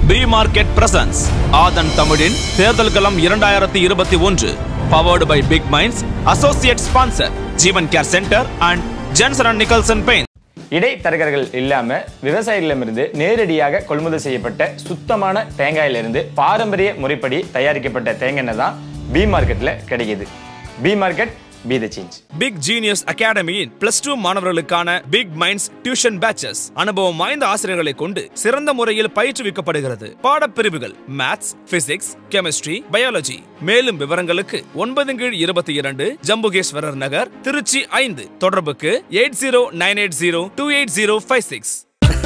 B market presence ஆதன் தமிழின் தேர்தல் களம் இரண்டாயிரத்தி இருபத்தி ஒன்று powered by Big Minds associate sponsor Jeevan care centre and Jensen and Nicholson paint இடைத்தரகர்கள் இல்லாம விவசாயிகளிடமிருந்து நேரடியாக கொள்முதல் செய்யப்பட்ட சுத்தமான தேங்காயிலிருந்து பாரம்பரிய முறைப்படி தயாரிக்கப்பட்ட தேங்காய் எண்ணெய் தான் பி மார்க்கெட்ல கிடைக்குது B market B the change Big Genius அகாடமியின் பிளஸ் டூ மாணவர்களுக்கான பிக் மைண்ட்ஸ் டியூஷன் பேச்சஸ் அனுபவம் வாய்ந்த ஆசிரியர்களை கொண்டு சிறந்த முறையில் பயிற்றுவிக்கப்படுகிறது பாடப்பிரிவுகள் மேத்ஸ் பிசிக்ஸ் கெமிஸ்ட்ரி பயாலஜி மேலும் விவரங்களுக்கு ஒன்பது கீழ் இருபத்தி இரண்டு ஜம்புகேஸ்வரர் நகர் திருச்சி ஐந்து தொடர்புக்கு eight zero nine eight zero two eight zero five six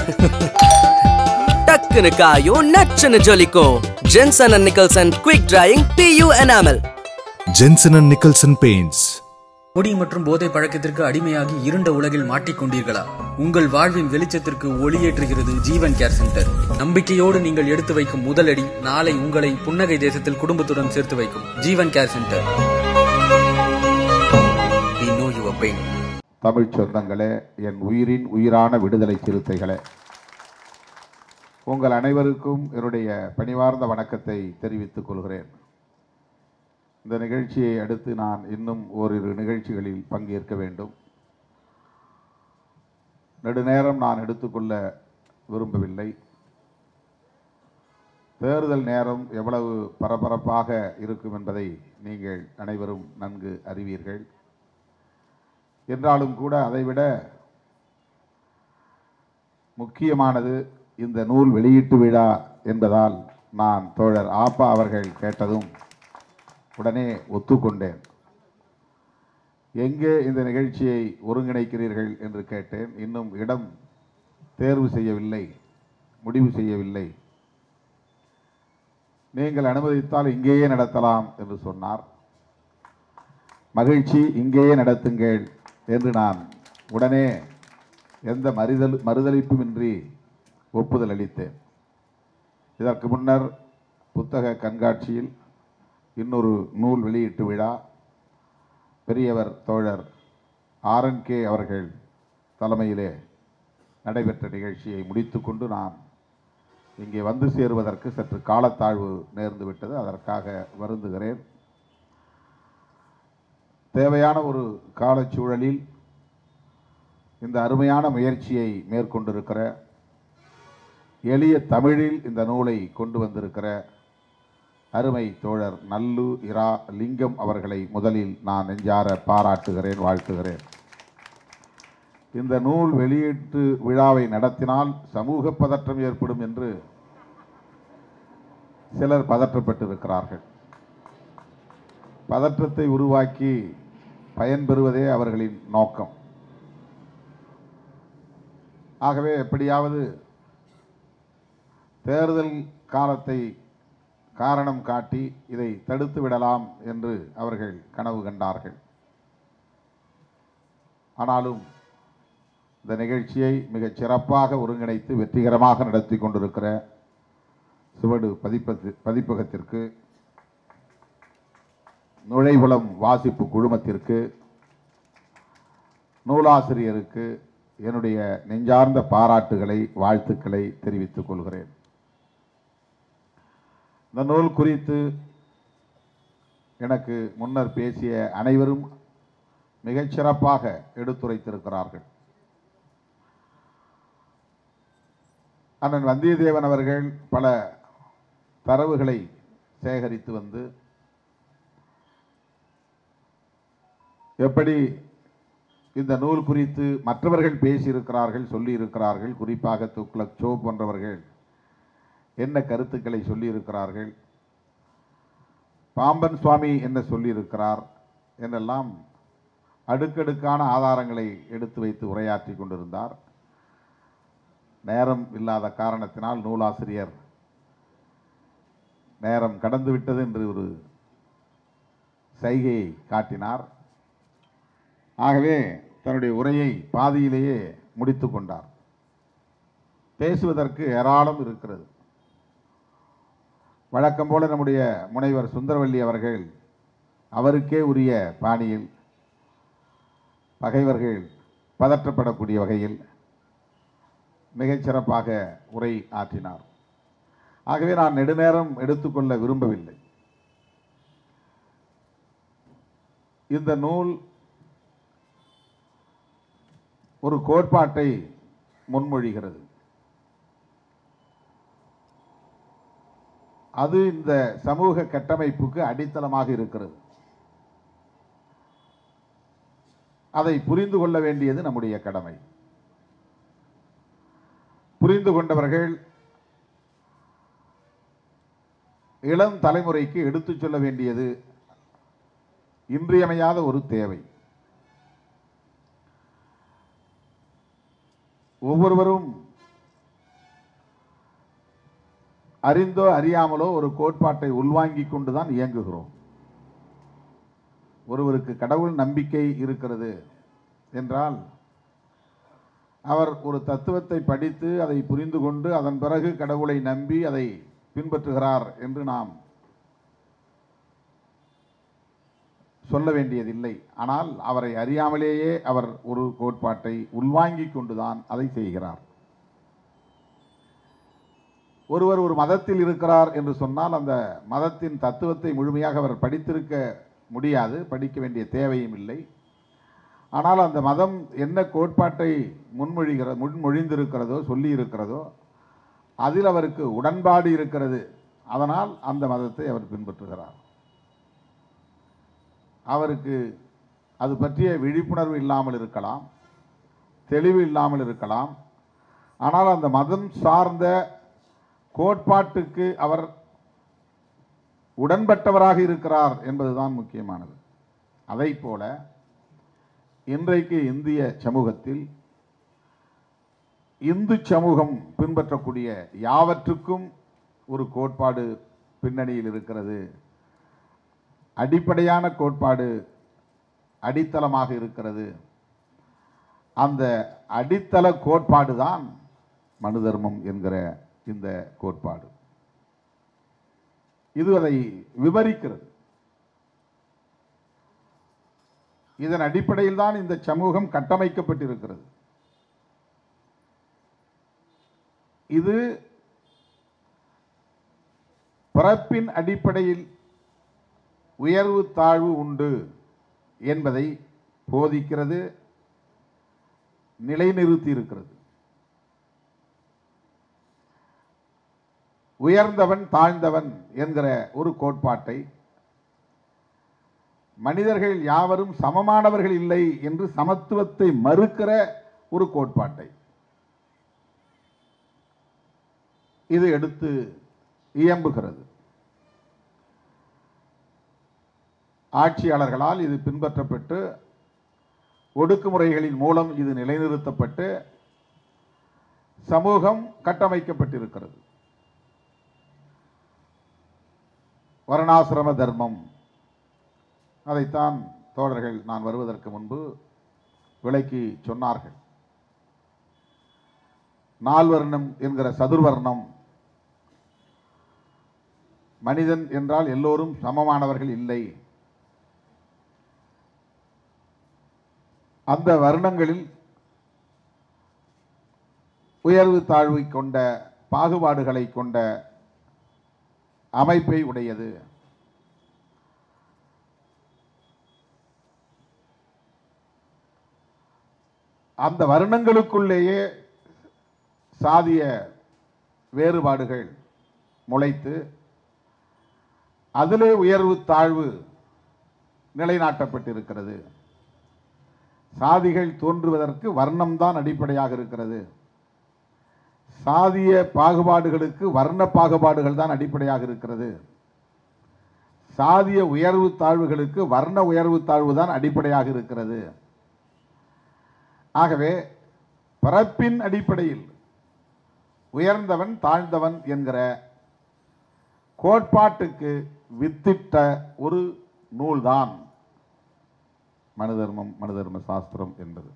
டக்குனு காயும் நச்சுன்னு ஜொலிக்கும் Jensen and Nicholson quick drying PU enamel Jensen and Nicholson Paints. குடி மற்றும் போதை பழக்கத்திற்கு அடிமையாகி இருண்ட உலகில் மாட்டிக்கொண்டீர்களா உங்கள் வாழ்வின் வெளிச்சத்திற்கு ஒளியேற்றுகிறது ஜீவன் கேர் சென்டர் நம்பிக்கையோடு நீங்கள் எடுத்து வைக்கும் முதலடி நாளை உங்களை புன்னகை தேசத்தில் குடும்பத்துடன் சேர்த்து வைக்கும் Jeevan care centre We know your pain. தமிழ்ச் சொந்தங்களே என் உயிரின் உயிரான விடுதலை சிறுத்தைகளே உங்கள் அனைவருக்கும் என்னுடைய பணிவார்ந்த வணக்கத்தை தெரிவித்துக் கொள்கிறேன் இந்த நிகழ்ச்சியை அடுத்து நான் இன்னும் ஓரிரு நிகழ்ச்சிகளில் பங்கேற்க வேண்டும் நெடுநேரம் நான் எடுத்துக்கொள்ள விரும்பவில்லை தேர்தல் நேரம் எவ்வளவு பரபரப்பாக இருக்கும் என்பதை நீங்கள் அனைவரும் நன்கு அறிவீர்கள் என்றாலும் கூட அதைவிட முக்கியமானது இந்த நூல் வெளியீட்டு விழா என்பதால் நான் தோழர் ஆப்பா அவர்கள் கேட்டதும் உடனே ஒத்துக்கொண்டேன் எங்கே இந்த நிகழ்ச்சியை ஒருங்கிணைக்கிறீர்கள் என்று கேட்டேன் இன்னும் இடம் தேர்வு செய்யவில்லை முடிவு செய்யவில்லை நீங்கள் அனுமதித்தால் இங்கேயே நடத்தலாம் என்று சொன்னார் மகிழ்ச்சி இங்கேயே நடத்துங்கள் என்று நான் உடனே எந்த மறுதல் மறுதளிப்புமின்றி ஒப்புதல் அளித்தேன் இதற்கு முன்னர் புத்தக கண்காட்சியில் இன்னொரு நூல் வெளியீட்டு விழா பெரியவர் தோழர் ஆர்என்கே அவர்கள் தலைமையிலே நடைபெற்ற நிகழ்ச்சியை முடித்துக்கொண்டு நான் இங்கே வந்து சேருவதற்கு சற்று காலத்தாழ்வு நேர்ந்து விட்டது அதற்காக வருந்துகிறேன் தேவையான ஒரு காலச்சூழலில் இந்த அருமையான முயற்சியை மேற்கொண்டிருக்கிற எளிய தமிழில் இந்த நூலை கொண்டு வந்திருக்கிற அருமை தோழர் நல்லு இரா லிங்கம் அவர்களை முதலில் நான் நெஞ்சார பாராட்டுகிறேன் வாழ்த்துகிறேன் இந்த நூல் வெளியீட்டு விழாவை நடத்தினால் சமூக பதற்றம் ஏற்படும் என்று சிலர் பதற்றப்பட்டிருக்கிறார்கள் பதற்றத்தை உருவாக்கி பயன்பெறுவதே அவர்களின் நோக்கம் ஆகவே எப்படியாவது தேர்தல் காலத்தை காரணம் காட்டி இதை தடுத்து விடலாம் என்று அவர்கள் கனவு கண்டார்கள் ஆனாலும் இந்த நிகழ்ச்சியை மிகச் சிறப்பாக ஒருங்கிணைத்து வெற்றிகரமாக நடத்தி கொண்டிருக்கிற சுவடு பதிப்பத்து பதிப்பகத்திற்கு நுழைவுளம் வாசிப்பு குழுமத்திற்கு நூலாசிரியருக்கு என்னுடைய நெஞ்சார்ந்த பாராட்டுகளை வாழ்த்துக்களை தெரிவித்துக் கொள்கிறேன் இந்த நூல் குறித்து எனக்கு முன்னர் பேசிய அனைவரும் மிகச் சிறப்பாக எடுத்துரைத்திருக்கிறார்கள் அண்ணன் வந்தியத்தேவன் அவர்கள் பல தரவுகளை சேகரித்து வந்து எப்படி இந்த நூல் குறித்து மற்றவர்கள் பேசியிருக்கிறார்கள் சொல்லியிருக்கிறார்கள் குறிப்பாக துக்ளக் சோ போன்றவர்கள் என்ன கருத்துக்களை சொல்லியிருக்கிறார்கள் பாம்பன் சுவாமி என்ன சொல்லியிருக்கிறார் என்றெல்லாம் அடுக்கடுக்கான ஆதாரங்களை எடுத்து வைத்து உரையாற்றி கொண்டிருந்தார் நேரம் இல்லாத காரணத்தினால் நூலாசிரியர் நேரம் கடந்து விட்டது என்று ஒரு சைகையை காட்டினார் ஆகவே தன்னுடைய உரையை பாதியிலேயே முடித்து கொண்டார் பேசுவதற்கு ஏராளம் இருக்கிறது வழக்கம் போல நம்முடைய முனைவர் சுந்தரவல்லி அவர்கள் அவருக்கே உரிய பாணியில் பகைவர்கள் பதற்றப்படக்கூடிய வகையில் மிகச் சிறப்பாக உரை ஆற்றினார் ஆகவே நான் நெடுநேரம் எடுத்துக்கொள்ள விரும்பவில்லை இந்த நூல் ஒரு கோட்பாட்டை முன்மொழிகிறது அது இந்த சமூக கட்டமைப்புக்கு அடித்தளமாக இருக்கிறது அதை புரிந்து கொள்ள வேண்டியது நம்முடைய கடமை புரிந்து கொண்டவர்கள் இளம் தலைமுறைக்கு எடுத்துச் சொல்ல வேண்டியது இன்றியமையாத ஒரு தேவை ஒவ்வொருவரும் அறிந்தோ அறியாமலோ ஒரு கோட்பாட்டை உள்வாங்கிக் கொண்டுதான் இயங்குகிறோம் ஒருவருக்கு கடவுள் நம்பிக்கை இருக்கிறது என்றால் அவர் ஒரு தத்துவத்தை படித்து அதை புரிந்து கொண்டு அதன் பிறகு கடவுளை நம்பி அதை பின்பற்றுகிறார் என்று நாம் சொல்ல வேண்டியதில்லை ஆனால் அவரை அறியாமலேயே அவர் ஒரு கோட்பாட்டை உள்வாங்கிக் கொண்டுதான் அதை செய்கிறார் ஒருவர் ஒரு மதத்தில் இருக்கிறார் என்று சொன்னால் அந்த மதத்தின் தத்துவத்தை முழுமையாக அவர் படித்திருக்க முடியாது படிக்க வேண்டிய தேவையும் இல்லை ஆனால் அந்த மதம் என்ன கோட்பாட்டை முன்மொழிகிற முன்மொழிந்திருக்கிறதோ சொல்லி இருக்கிறதோ அதில் அவருக்கு உடன்பாடு இருக்கிறது அதனால் அந்த மதத்தை அவர் பின்பற்றுகிறார் அவருக்கு அது பற்றிய விழிப்புணர்வு இல்லாமல் இருக்கலாம் தெளிவு இல்லாமல் இருக்கலாம் ஆனால் அந்த மதம் சார்ந்த கோட்பாட்டுக்கு அவர் உடன்பட்டவராக இருக்கிறார் என்பதுதான் முக்கியமானது அதை போல இன்றைக்கு இந்திய சமூகத்தில் இந்து சமூகம் பின்பற்றக்கூடிய யாவற்றுக்கும் ஒரு கோட்பாடு பின்னணியில் இருக்கிறது அடிப்படையான கோட்பாடு அடித்தளமாக இருக்கிறது அந்த அடித்தள கோட்பாடு தான் மனு தர்மம் என்கிற இந்த கோட்பாடு இது அதை விவரிக்கிறது இதன் அடிப்படையில் தான் இந்த சமூகம் கட்டமைக்கப்பட்டிருக்கிறது இது பிறப்பின் அடிப்படையில் உயர்வு தாழ்வு உண்டு என்பதை போதிக்கிறது நிலைநிறுத்தி இருக்கிறது உயர்ந்தவன் தாழ்ந்தவன் என்கிற ஒரு கோட்பாட்டை மனிதர்கள் யாவரும் சமமானவர்கள் இல்லை என்று சமத்துவத்தை மறுக்கிற ஒரு கோட்பாட்டை இது எடுத்து இயம்புகிறது ஆட்சியாளர்களால் இது பின்பற்றப்பட்டு ஒடுக்குமுறைகளின் மூலம் இது நிலைநிறுத்தப்பட்டு சமூகம் கட்டமைக்கப்பட்டிருக்கிறது வர்ணாசிரம தர்மம் அதைத்தான் தோழர்கள் நான் வருவதற்கு முன்பு விலைக்கு சொன்னார்கள் நால்வர்ணம் என்கிற சதுர்வர்ணம் மனிதன் என்றால் எல்லோரும் சமமானவர்கள் இல்லை அந்த வர்ணங்களில் உயர்வு தாழ்வை கொண்ட பாகுபாடுகளை கொண்ட அமைப்பை உடையது அந்த வருணங்களுக்குள்ளேயே சாதிய வேறுபாடுகள் முளைத்து அதிலே உயர்வு தாழ்வு நிலைநாட்டப்பட்டிருக்கிறது சாதிகள் தோன்றுவதற்கு வர்ணம்தான் அடிப்படையாக இருக்கிறது சாதிய பாகுபாடுகளுக்கு வர்ண பாகுபாடுகள் தான் அடிப்படையாக இருக்கிறது சாதிய உயர்வு தாழ்வுகளுக்கு வர்ண உயர்வு தாழ்வு தான் அடிப்படையாக இருக்கிறது ஆகவே பிறப்பின் அடிப்படையில் உயர்ந்தவன் தாழ்ந்தவன் என்கிற கோட்பாட்டுக்கு வித்திட்ட ஒரு நூல்தான் மனுதர்மம் மனுதர்ம சாஸ்திரம் என்பது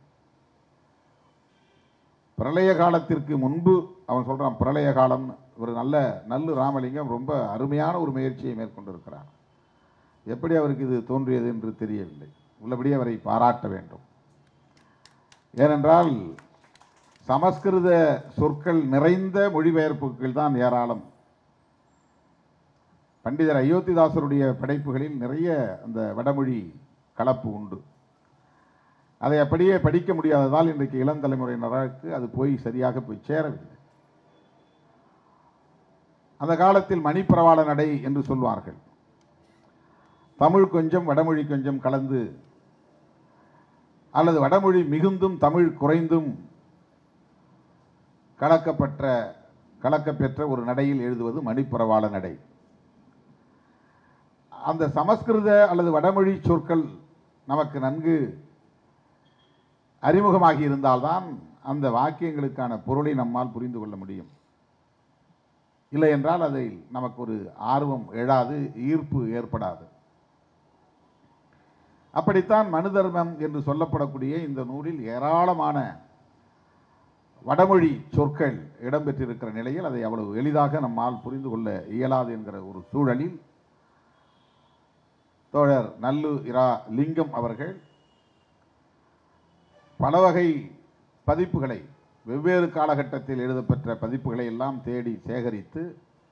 பிரளய காலத்திற்கு முன்பு அவன் சொல்றான் பிரளய காலம் ஒரு நல்ல நல்லு ராமலிங்கம் ரொம்ப அருமையான ஒரு முயற்சியை மேற்கொண்டிருக்கிறார் எப்படி அவருக்கு இது தோன்றியது என்று தெரியவில்லை உள்ளபடி அவரை பாராட்ட வேண்டும் ஏனென்றால் சமஸ்கிருத சொற்கள் நிறைந்த மொழிபெயர்ப்புகள் தான் ஏராளம் பண்டிதர் அயோத்திதாசருடைய படைப்புகளில் நிறைய அந்த வடமொழி கலப்பு உண்டு அதை அப்படியே படிக்க முடியாததால் இன்றைக்கு இளம் தலைமுறையினருக்கு அது போய் சரியாக போய் சேரவில்லை அந்த காலத்தில் மணிப்பிரவாள நடை என்று சொல்வார்கள் தமிழ் கொஞ்சம் வடமொழி கொஞ்சம் கலந்து அல்லது வடமொழி மிகுந்தும் தமிழ் குறைந்தும் கலக்கப்பட்ட கலக்கப்பெற்ற ஒரு நடையில் எழுதுவது மணிப்புறவாள நடை அந்த சமஸ்கிருத அல்லது வடமொழி சொற்கள் நமக்கு நன்கு அறிமுகமாகி இருந்தால்தான் அந்த வாக்கியங்களுக்கான பொருளை நம்மால் புரிந்து கொள்ள முடியும் இல்லை என்றால் அதில் நமக்கு ஒரு ஆர்வம் எழாது ஈர்ப்பு ஏற்படாது அப்படித்தான் மனு தர்மம் என்று சொல்லப்படக்கூடிய இந்த நூலில் ஏராளமான வடமொழி சொற்கள் இடம்பெற்றிருக்கிற நிலையில் அதை அவ்வளவு எளிதாக நம்மால் புரிந்து கொள்ள இயலாது என்கிற ஒரு சூழலில் தோழர் நல்லு இரா லிங்கம் அவர்கள் பல வகை பதிப்புகளை வெவ்வேறு காலகட்டத்தில் எழுதப்பெற்ற பதிப்புகளை எல்லாம் தேடி சேகரித்து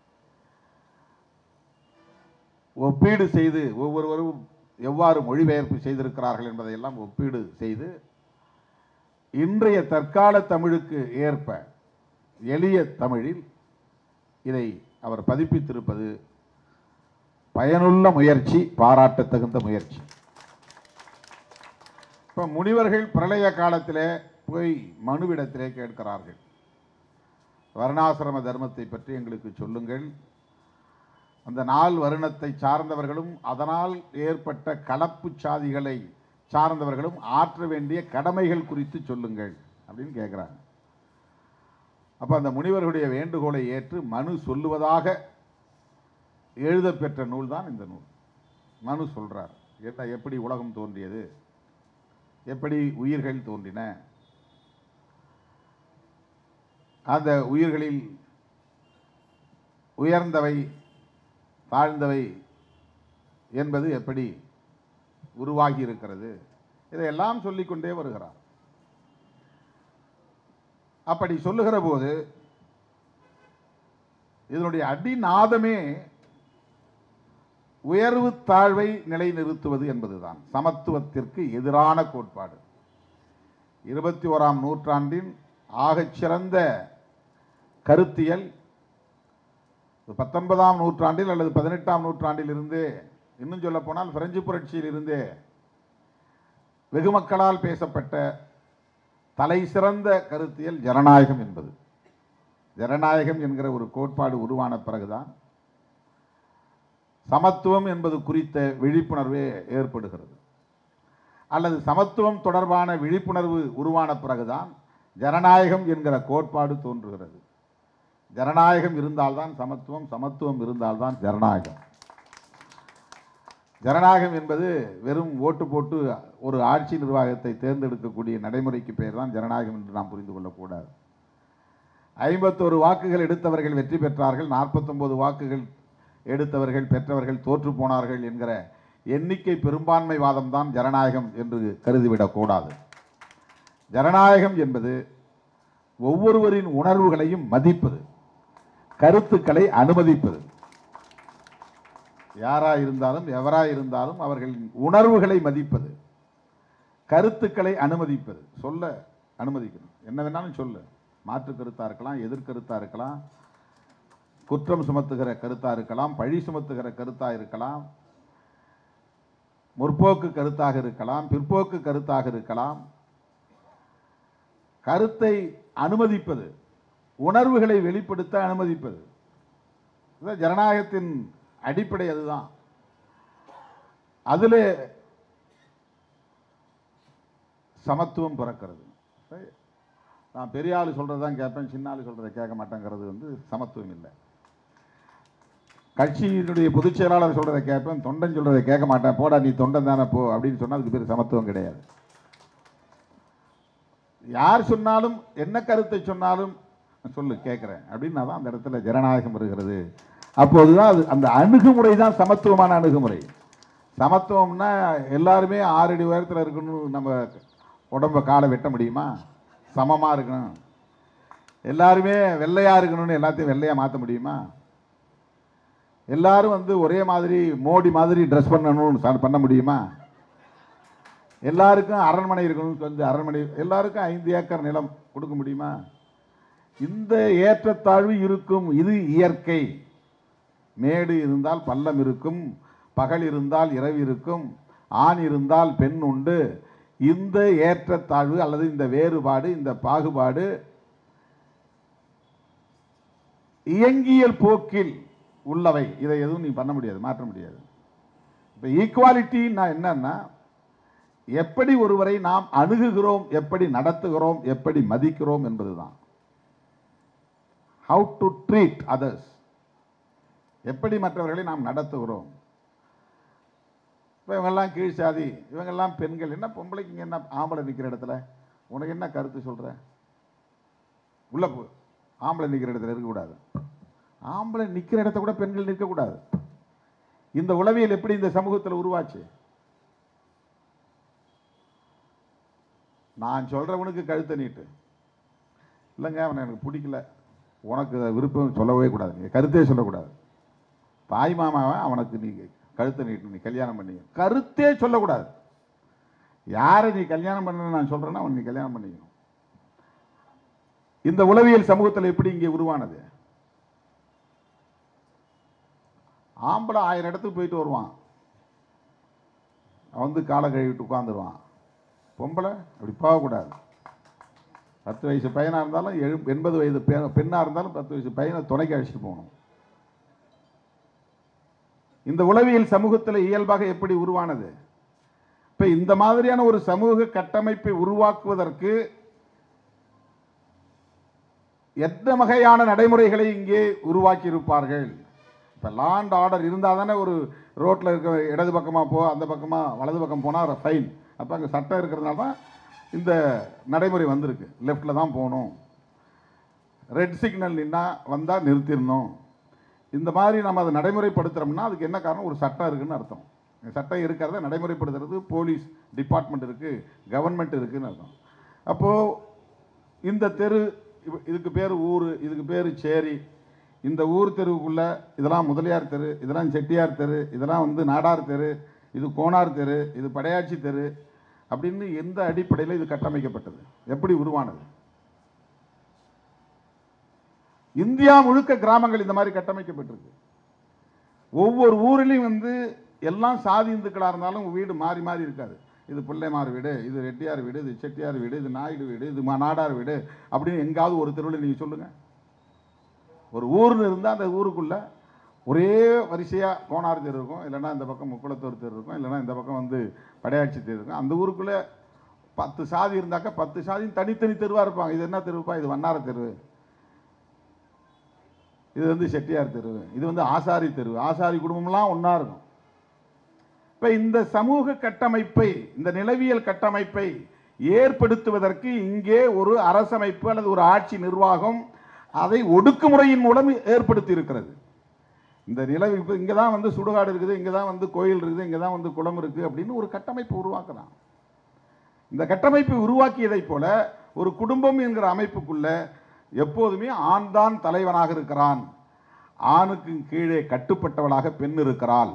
ஒப்பீடு செய்து ஒவ்வொருவரும் எவ்வாறு மொழிபெயர்ப்பு செய்திருக்கிறார்கள் என்பதையெல்லாம் ஒப்பீடு செய்து இன்றைய தற்கால தமிழுக்கு ஏற்ப எளிய தமிழில் இதை அவர் பதிப்பித்திருப்பது பயனுள்ள முயற்சி பாராட்டத்தகுந்த முயற்சி இப்போ முனிவர்கள் பிரளய காலத்திலே போய் மனுவிடத்திலே கேட்கிறார்கள் வர்ணாசிரம தர்மத்தை பற்றி எங்களுக்கு சொல்லுங்கள் அந்த நாள் வருணத்தை சார்ந்தவர்களும் அதனால் ஏற்பட்ட கலப்பு சாதிகளை சார்ந்தவர்களும் ஆற்ற வேண்டிய கடமைகள் குறித்து சொல்லுங்கள் அப்படின்னு கேட்குறாங்க அப்போ அந்த முனிவர்களுடைய வேண்டுகோளை ஏற்று மனு சொல்லுவதாக எழுதப்பெற்ற நூல் தான் இந்த நூல் மனு சொல்றார் என்ன எப்படி உலகம் தோன்றியது எப்படி உயிர்கள் தோன்றின அந்த உயிர்களில் உயர்ந்தவை தாழ்ந்தவை என்பது எப்படி உருவாகி இருக்கிறது இதையெல்லாம் சொல்லிக்கொண்டே வருகிறார் அப்படி சொல்லுகிற போது இதனுடைய அடிநாதமே உயர்வு தாழ்வை நிலைநிறுத்துவது என்பதுதான் சமத்துவத்திற்கு எதிரான கோட்பாடு இருபத்தி ஓராம் நூற்றாண்டின் ஆகச்சிறந்த கருத்தியல் பத்தொன்பதாம் நூற்றாண்டில் அல்லது பதினெட்டாம் நூற்றாண்டில் இருந்தே இன்னும் சொல்ல போனால் பிரெஞ்சு புரட்சியில் இருந்தே வெகு மக்களால் பேசப்பட்ட தலை சிறந்த கருத்தியல் ஜனநாயகம் என்பது ஜனநாயகம் என்கிற ஒரு கோட்பாடு உருவான பிறகுதான் சமத்துவம் என்பது குறித்த விழிப்புணர்வே ஏற்படுகிறது அல்லது சமத்துவம் தொடர்பான விழிப்புணர்வு உருவான பிறகுதான் ஜனநாயகம் என்கிற கோட்பாடு தோன்றுகிறது ஜனநாயகம் இருந்தால்தான் சமத்துவம் சமத்துவம் இருந்தால்தான் ஜனநாயகம் ஜனநாயகம் என்பது வெறும் ஓட்டு போட்டு ஒரு ஆட்சி நிர்வாகத்தை தேர்ந்தெடுக்கக்கூடிய நடைமுறைக்கு பெயர் தான் ஜனநாயகம் என்று நாம் புரிந்து கொள்ளக்கூடாது ஐம்பத்தோரு வாக்குகள் எடுத்தவர்கள் வெற்றி பெற்றார்கள் நாற்பத்தொன்பது வாக்குகள் எடுத்தவர்கள் பெற்றவர்கள் தோற்று போனார்கள் என்கிற எண்ணிக்கை பெரும்பான்மைவாதம் தான் ஜனநாயகம் என்று கருதிவிடக்கூடாது ஜனநாயகம் என்பது ஒவ்வொருவரின் உணர்வுகளையும் மதிப்பது கருத்துக்களை அனுமதிப்பது யாரா இருந்தாலும் எவரா இருந்தாலும் அவர்களின் உணர்வுகளை மதிப்பது கருத்துக்களை அனுமதிப்பது சொல்ல அனுமதிக்கணும் என்ன வேணாலும் சொல்லு மாற்று கருத்தா இருக்கலாம் எதிர்கருத்தா இருக்கலாம் குற்றம் சுமத்துகிற கருத்தா இருக்கலாம் பழி சுமத்துகிற கருத்தா இருக்கலாம் முற்போக்கு கருத்தாக இருக்கலாம் பிற்போக்கு கருத்தாக இருக்கலாம் கருத்தை அனுமதிப்பது உணர்வுகளை வெளிப்படுத்த அனுமதிப்பது இதுதான் ஜனநாயகத்தின் அடிப்படை அதுதான் அதில் சமத்துவம் பிறக்கிறது சரி. நான் பெரிய ஆள் சொல்கிறது தான் கேட்பேன் சின்ன ஆள் சொல்கிறத கேட்க மாட்டேங்கிறது வந்து சமத்துவம் இல்லை கட்சியினுடைய பொதுச் செயலாளர் சொல்கிறத கேட்பேன் தொண்டன் சொல்கிறத கேட்க மாட்டேன் போடா நீ தொண்டன் தானே போ அப்படின்னு சொன்னால் அதுக்கு பேர் சமத்துவம் கிடையாது யார் சொன்னாலும் என்ன கருத்தை சொன்னாலும் சொல்லு கேட்குறேன் அப்படின்னா தான் அந்த இடத்துல ஜனநாயகம் வருகிறது அப்போதுதான் அது அந்த அணுகுமுறை தான் சமத்துவமான அணுகுமுறை சமத்துவம்னா எல்லாருமே ஆறு அடி உயரத்தில் இருக்கணும் நம்ம உடம்ப காலை வெட்ட முடியுமா சமமாக இருக்கணும் எல்லாருமே வெள்ளையாக இருக்கணும்னு எல்லாத்தையும் வெள்ளையாக மாற்ற முடியுமா எல்லாரும் வந்து ஒரே மாதிரி மோடி மாதிரி ட்ரெஸ் பண்ணணும்னு ச- பண்ண முடியுமா எல்லாருக்கும் அரண்மனை இருக்கணும்னு வந்து அரண்மனை எல்லாருக்கும் ஐந்து ஏக்கர் நிலம் கொடுக்க முடியுமா இந்த ஏற்றத்தாழ்வு இருக்கும் இது இயற்கை மேடு இருந்தால் பள்ளம் இருக்கும் பகல் இருந்தால் இரவு இருக்கும் ஆண் இருந்தால் பெண் உண்டு இந்த ஏற்றத்தாழ்வு அல்லது இந்த வேறுபாடு இந்த பாகுபாடு இயங்கியல் போக்கில் உள்ளவை இதை எதுவும் நீ பண்ண முடியாது மாற்ற முடியாது இப்போ ஈக்குவாலிட்டின்னா என்னன்னா எப்படி ஒருவரை நாம் அணுகுகிறோம் எப்படி நடத்துகிறோம் எப்படி மதிக்கிறோம் என்பதுதான் ஹவு டு ட்ரீட் அதர்ஸ் எப்படி மற்றவர்களை நாம் நடத்துகிறோம் இப்போ இவங்கெல்லாம் கீழ் சாதி இவங்கெல்லாம் பெண்கள் என்ன பொம்பளைக்கு இங்க என்ன ஆம்பளை நிற்கிற இடத்துல உனக்கு என்ன கருத்து சொல்ற உள்ள போ ஆம்பளை நிற்கிற இடத்துல இருக்கக்கூடாது ஆம்பளை நிற்கிற இடத்த கூட பெண்கள் நிற்கக்கூடாது இந்த உளவியல் எப்படி இந்த சமூகத்தில் உருவாச்சு நான் சொல்றவனுக்கு கழுத்தை நீட்டு இல்லைங்க அவனை எனக்கு பிடிக்கல உனக்கு விருப்பம் சொல்லவே கூடாது நீ கருத்தே சொல்லக்கூடாது தாய் மாமாவை அவனுக்கு நீ கழுத்தை நீட்டு நீ கல்யாணம் பண்ணி கருத்தே சொல்லக்கூடாது யாரை நீ கல்யாணம் பண்ண நான் சொல்றேன்னா அவன் நீ கல்யாணம் பண்ணிக்கணும் இந்த உளவியல் சமூகத்தில் எப்படி இங்கே உருவானது ஆம்பளை ஆயிரம் இடத்துக்கு போயிட்டு வருவான் அவன் வந்து காலை கழுவிட்டு உட்காந்துருவான் பொம்பளை அப்படி போகக்கூடாது பத்து வயசு பையனாக இருந்தாலும் எழு எண்பது வயது பெ- பெண்ணாக இருந்தாலும் பத்து வயசு பையனை துணைக்கு அழைச்சிட்டு போகணும் இந்த உளவியல் சமூகத்தில் இயல்பாக எப்படி உருவானது இப்போ இந்த மாதிரியான ஒரு சமூக கட்டமைப்பை உருவாக்குவதற்கு எந்த வகையான நடைமுறைகளை இங்கே உருவாக்கி இருப்பார்கள் இப்போ லாண்ட் ஆர்டர் இருந்தால் தானே ஒரு ரோட்டில் இருக்க இடது பக்கமாக போ அந்த பக்கமாக வலது பக்கம் போனால் ஃபைன் அப்போ அங்கே சட்டம் இருக்கிறதுனால தான் இந்த நடைமுறை வந்திருக்கு லெஃப்டில் தான் போகணும் ரெட் சிக்னல் நின்னா வந்தால் நிறுத்திடணும் இந்த மாதிரி நம்ம அதை நடைமுறைப்படுத்துகிறோம்னா அதுக்கு என்ன காரணம் ஒரு சட்டம் இருக்குன்னு அர்த்தம் சட்டம் இருக்கிறத நடைமுறைப்படுத்துறது போலீஸ் டிபார்ட்மெண்ட் இருக்குது கவர்மெண்ட் இருக்குன்னு அர்த்தம் அப்போது இந்த தெரு இவ- இதுக்கு பேர் ஊர் இதுக்கு பேர் சேரி இந்த ஊர் தெருவுக்குள்ள இதெல்லாம் முதலியார் தெரு இதெல்லாம் செட்டியார் தெரு இதெல்லாம் வந்து நாடார் தெரு இது கோனார் தெரு இது படையாச்சி தெரு அப்படின்னு எந்த அடிப்படையில் இது கட்டமைக்கப்பட்டது எப்படி உருவானது இந்தியா முழுக்க கிராமங்கள் இந்த மாதிரி கட்டமைக்கப்பட்டிருக்கு ஒவ்வொரு ஊர்லேயும் வந்து எல்லாம் சாதி இந்துக்களாக இருந்தாலும் வீடு மாறி மாறி இருக்காது இது பிள்ளைமார் வீடு இது ரெட்டியார் வீடு இது செட்டியார் வீடு இது நாயுடு வீடு இது மா- நாடார் வீடு அப்படின்னு எங்காவது ஒரு தெருவில் நீங்கள் சொல்லுங்கள் ஒரு ஊர்னு இருந்தால் அந்த ஊருக்குள்ள ஒரே வரிசையாக கோனார் தெரு இருக்கும் இல்லைன்னா இந்த பக்கம் முக்குளத்தூர் தெரு இருக்கும் இல்லைன்னா இந்த பக்கம் வந்து படையாட்சி தெரு இருக்கும் அந்த ஊருக்குள்ளே பத்து சாதி இருந்தாக்கா பத்து சாதியும் தனித்தனி தெருவாக இருப்பாங்க இது என்ன தெருப்பா இது வண்ணார தெரு இது வந்து செட்டியார் தெரு இது வந்து ஆசாரி தெரு ஆசாரி குடும்பம்லாம் ஒன்றா இருக்கும் இப்போ இந்த சமூக கட்டமைப்பை இந்த நிலவியல் கட்டமைப்பை ஏற்படுத்துவதற்கு இங்கே ஒரு அரசமைப்பு அல்லது ஒரு ஆட்சி நிர்வாகம் அதை ஒடுக்குமுறையின் மூலம் ஏற்படுத்தி இருக்கிறது இந்த நிலவு இப்போ இங்கே தான் வந்து சுடுகாடு இருக்குது இங்கே தான் வந்து கோயில் இருக்குது இங்கே தான் வந்து குளம் இருக்குது அப்படின்னு ஒரு கட்டமைப்பு உருவாக்கலாம் இந்த கட்டமைப்பை உருவாக்கியதைப் போல ஒரு குடும்பம் என்கிற அமைப்புக்குள்ள எப்போதுமே ஆண் தான் தலைவனாக இருக்கிறான் ஆணுக்கு கீழே கட்டுப்பட்டவளாக பெண் இருக்கிறாள்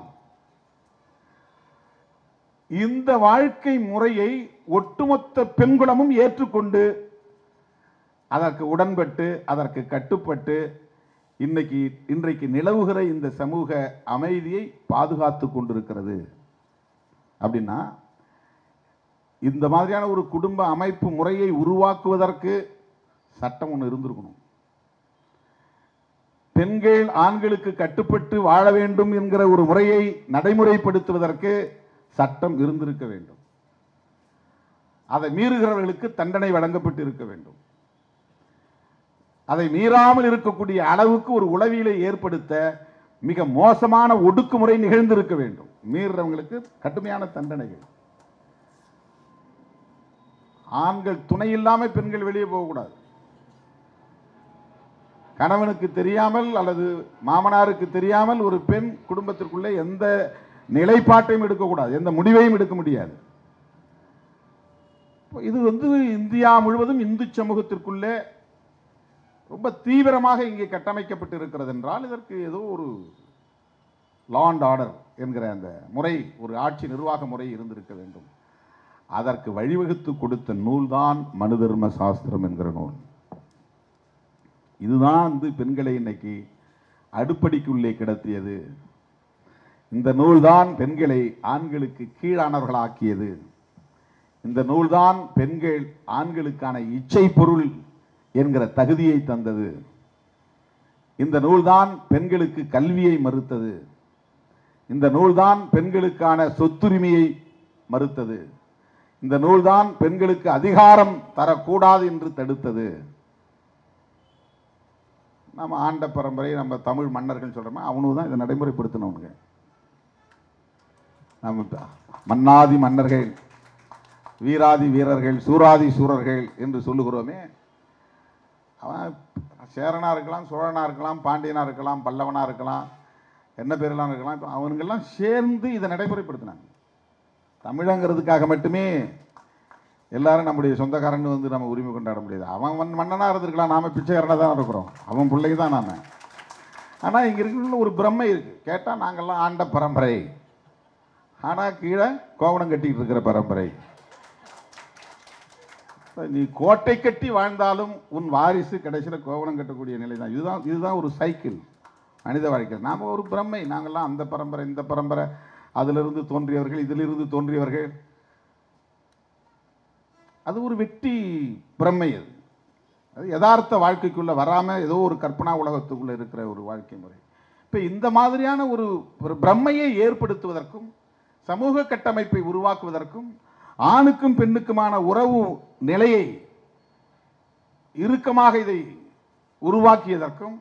இந்த வாழ்க்கை முறையை ஒட்டுமொத்த பெண்குலமும் ஏற்றுக்கொண்டு அதற்கு உடன்பட்டு அதற்கு கட்டுப்பட்டு இன்னைக்கு இன்றைக்கு நிலவுகிற இந்த சமூக அமைதியை பாதுகாத்து கொண்டிருக்கிறது அப்படின்னா இந்த மாதிரியான ஒரு குடும்ப அமைப்பு முறையை உருவாக்குவதற்கு சட்டம் ஒன்று இருந்திருக்கணும் பெண்கள் ஆண்களுக்கு கட்டுப்பட்டு வாழ வேண்டும் என்கிற ஒரு முறையை நடைமுறைப்படுத்துவதற்கு சட்டம் இருந்திருக்க வேண்டும் அதை மீறுகிறவர்களுக்கு தண்டனை வழங்கப்பட்டு இருக்க வேண்டும் அதை மீறாமல் இருக்கக்கூடிய அளவுக்கு ஒரு உளவியலை ஏற்படுத்த மிக மோசமான ஒடுக்குமுறை நிகழ்ந்திருக்க வேண்டும் மீறுறவங்களுக்கு கடுமையான தண்டனைகள் ஆண்கள் துணை இல்லாமல் பெண்கள் வெளியே போகக்கூடாது கணவனுக்கு தெரியாமல் அல்லது மாமனாருக்கு தெரியாமல் ஒரு பெண் குடும்பத்திற்குள்ளே எந்த நிலைப்பாட்டையும் எடுக்கக்கூடாது எந்த முடிவையும் எடுக்க முடியாது இப்போ இது வந்து இந்தியா முழுவதும் இந்து சமூகத்திற்குள்ளே ரொம்ப தீவிரமாக இங்கே கட்டமைக்கப்பட்டு இருக்கிறது என்றால் இதற்கு ஏதோ ஒரு லா அண்ட் ஆர்டர் என்கிற அந்த முறை ஒரு ஆட்சி நிர்வாக முறை இருந்திருக்க வேண்டும் அதற்கு வழிவகுத்து கொடுத்த நூல்தான் மனு தர்ம சாஸ்திரம் என்கிற நூல் இதுதான் வந்து பெண்களை இன்னைக்கு அடுப்படிக்குள்ளே கிடத்தியது இந்த நூல்தான் பெண்களை ஆண்களுக்கு கீழானவர்களாக்கியது இந்த நூல்தான் பெண்கள் ஆண்களுக்கான இச்சை பொருள் என்கிற தகுதியை தந்தது இந்த நூல்தான் பெண்களுக்கு கல்வியை மறுத்தது இந்த நூல்தான் பெண்களுக்கான சொத்துரிமையை மறுத்தது இந்த நூல்தான் பெண்களுக்கு அதிகாரம் தரக்கூடாது என்று தடுத்தது நம்ம ஆண்ட பரம்பரை நம்ம தமிழ் மன்னர்கள் சொல்றோமே அவனுக்கு தான் இதை நடைமுறைப்படுத்தினவனுங்க நம்ம இப்ப மன்னாதி மன்னர்கள் வீராதி வீரர்கள் சூராதி சூரர்கள் என்று சொல்லுகிறோமே அவன் சேரனா இருக்கலாம் சோழனா இருக்கலாம் பாண்டியனா இருக்கலாம் பல்லவனா இருக்கலாம் என்ன பேரெல்லாம் இருக்கலாம் இப்போ அவனுங்கெல்லாம் சேர்ந்து இதை நடைமுறைப்படுத்தினாங்க தமிழங்கிறதுக்காக மட்டுமே எல்லாரும் நம்முடைய சொந்தக்காரன்னு வந்து நம்ம உரிமை கொண்டாட முடியாது அவன் மன் மன்னனாக இருந்திருக்கலாம் நாம பிச்சைக்காரனாக தான் இருக்கிறோம் அவன் பிள்ளைங்க தான் நாம ஆனால் இங்கே இருக்கிற ஒரு பிரம்மை இருக்கு கேட்டால் நாங்கள்லாம் ஆண்ட பரம்பரை ஆனால் கீழே கோவணம் கட்டிக்கிட்டு இருக்கிற பரம்பரை நீ கோட்டை கட்டி வாழ்ந்தாலும் உன் வாரிசு கடைசியில் கோவணம் கட்டக்கூடிய நிலை தான் இதுதான் இதுதான் ஒரு சைக்கிள் மனித வாழ்க்கை நாம் ஒரு பிரம்மை நாங்கள்லாம் அந்த பரம்பரை இந்த பரம்பரை அதிலிருந்து தோன்றியவர்கள் இதிலிருந்து தோன்றியவர்கள் அது ஒரு வெட்டி பிரம்மை அது அது யதார்த்த வாழ்க்கைக்குள்ளே வராமல் ஏதோ ஒரு கற்பனா உலகத்துக்குள்ளே இருக்கிற ஒரு வாழ்க்கை முறை இப்போ இந்த மாதிரியான ஒரு ஒரு பிரம்மையை ஏற்படுத்துவதற்கும் சமூக கட்டமைப்பை உருவாக்குவதற்கும் ஆணுக்கும் பெண்ணுக்குமான உறவு நிலையை இறுக்கமாக இதை உருவாக்கியதற்கும்